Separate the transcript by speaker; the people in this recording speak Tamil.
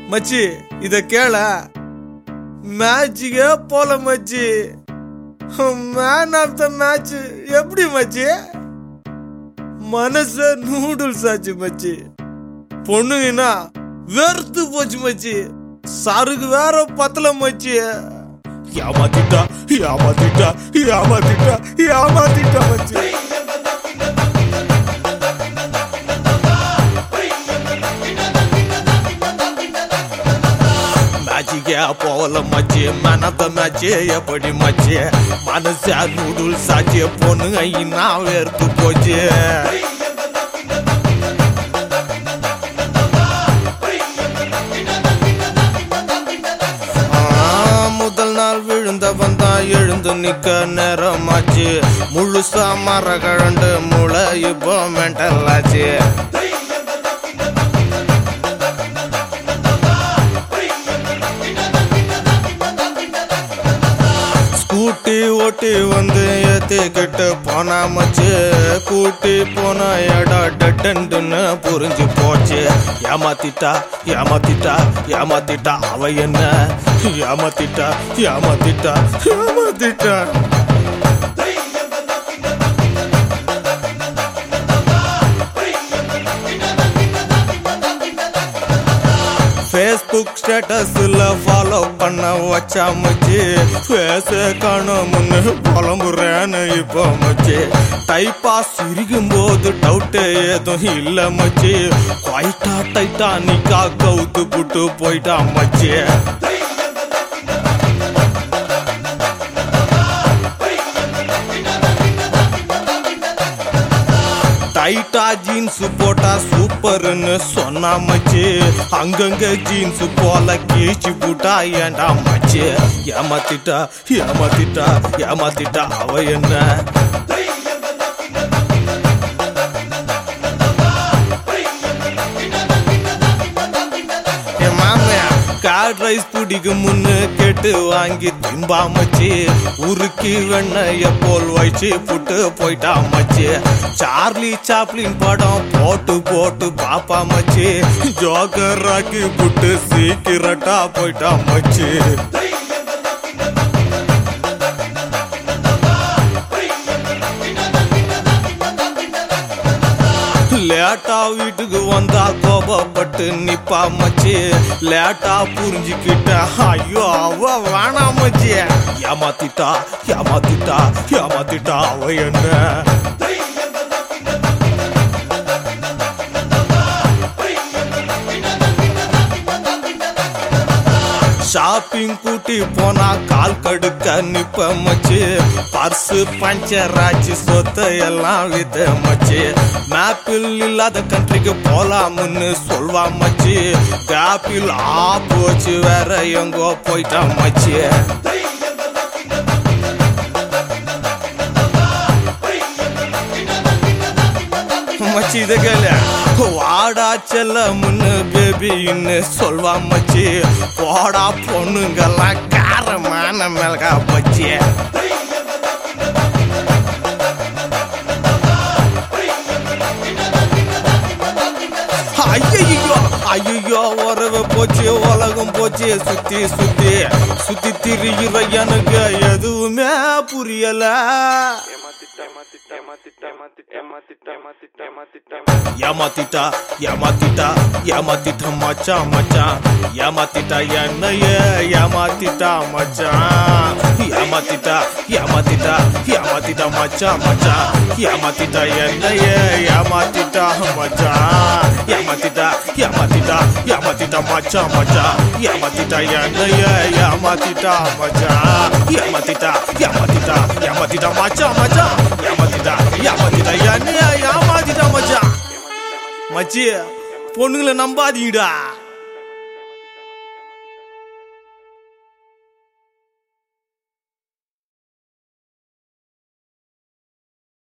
Speaker 1: மச்சி இத கேள மேட்சுக்கே போல மச்சி மேன் ஆஃப் த மேட்ச் எப்படி மச்சி மனச நூடுல்ஸ் ஆச்சு மச்சி பொண்ணுங்கன்னா வெறுத்து போச்சு மச்சி சருக்கு வேற பத்தல மச்சி ஏமாத்திட்டா ஏமாத்திட்டா ஏமாத்திட்டா ஏமாத்திட்டா மச்சி மேட்சுக்கே போகல மச்சி மனத்த மேட்ச் எப்படி மச்சி மனசா நூடுல்ஸ் ஆச்சு பொண்ணுங்க இன்னா வெறுத்து போச்சு ஆ, முதல் நாள் விழுந்தவன் தான் எழுந்து நிக்க நேரமாச்சு முழுசா மர கழண்டு முளை இப்போ மென்டல் ஆச்சு ஸ்கூட்டி ஓட்டி வந்து ஏத்திக்கிட்டு போனா மச்சு கூட்டி போன இடம் டட்டுன்னு புரிஞ்சு போச்சு ஏமாத்திட்டா ஏமாத்திட்டா ஏமாத்திட்டா அவ என்ன ஏமாத்திட்டா ஏமாத்திட்டா ஏமாத்திட்டா ஃபேஸ்புக் ஸ்டேட்டஸ்ல ஃபாலோ பண்ண வச்சா மச்சி ஃபேஸ காணோம்னு புலம்புறேன்னு இப்போ மச்சி டைப்பா சிரிக்கும் போது டவுட்டே ஏதும் இல்ல மச்சி குவைட்டா டைட்டானிக்கா கவுத்து புட்டு போயிட்டா மச்சி டைட்டா ஜீன்ஸ் போட்டா சூப்பர்னு சொன்னா மச்சி அங்கங்க ஜீன்ஸ் போல கீச்சு புட்டா ஏண்டா மச்சி ஏமாத்திட்டா ஏமாத்திட்டா ஏமாத்திட்டா அவ என்ன என் மாமியா கார்ட் ரைஸ் பிடிக்கும் முன்னு கேட்டு வாங்கி திம்பா மச்சி உருக்கி வெண்ணைய போல் வச்சு புட்டு போயிட்டா மச்சி சார்லி சாப்ளின் படம் போட்டு போட்டு பாப்பா மச்சி ஜோக்கர் ராக்கி புட்டு சீக்கிரட்டா போயிட்டா மச்சி லேட்டா வீட்டுக்கு வந்தா கோபப்பட்டு நிப்பா மச்சி லேட்டா புரிஞ்சுக்கிட்ட ஐயோ அவ வேணாம் மச்சி ஏமாத்திட்டா ஏமாத்திட்டா ஏமாத்திட்டா அவ என்ன ஷாப்பிங் கூட்டி போனா கால் கடுக்க நிப்ப மச்சு பர்சு பஞ்சர் ஆச்சு சொத்த எல்லாம் வித்த மச்சு மேப்பில் இல்லாத கண்ட்ரிக்கு போலாம்னு சொல்வா மச்சு கேப்பில் ஆ போச்சு வேற எங்கோ போயிட்டா மச்சு மச்சி இத கேளு வாடா செல்ல முன்னு பேபின்னு சொல்வா மச்சி போடா பொண்ணுங்கெல்லாம் காரமான மிளகா பச்சி ஐயோ ஐயோ உறவு போச்சு உலகம் போச்சு சுத்தி சுத்தி சுத்தி திரிகிற எனக்கு எதுவுமே புரியல ஏமாத்திட்டா ஏமாத்திட்டா ஏமாத்திட்டா மச்சான் மச்சான் ஏமாத்திட்டா என்னைய ஏமாத்திட்டா மச்சான் ஏமாத்திட்டா ஏமாத்திட்டா ஏமாத்திட்டா மச்சான் மச்சான் ஏமாத்திட்டா என்னைய ஏமாத்திட்டா மச்சான் ஏமாத்திட்டா ஏமாத்திட்டா ஏமாத்திட்டா மச்சான் மச்சான் ஏமாத்திட்டா என்னைய ஏமாத்திட்டா மச்சான் ஏமாத்திட்டா ஏமாத்திட்டா ஏமாத்திட்டா மச்சான் மச்சான் ஏமாத்திட்டா ஏமாத்திட்டா என்னைய ஏமாத்திட்டா மச்சான் மச்சி பொண்ணுங்களை நம்பாதீங்கடா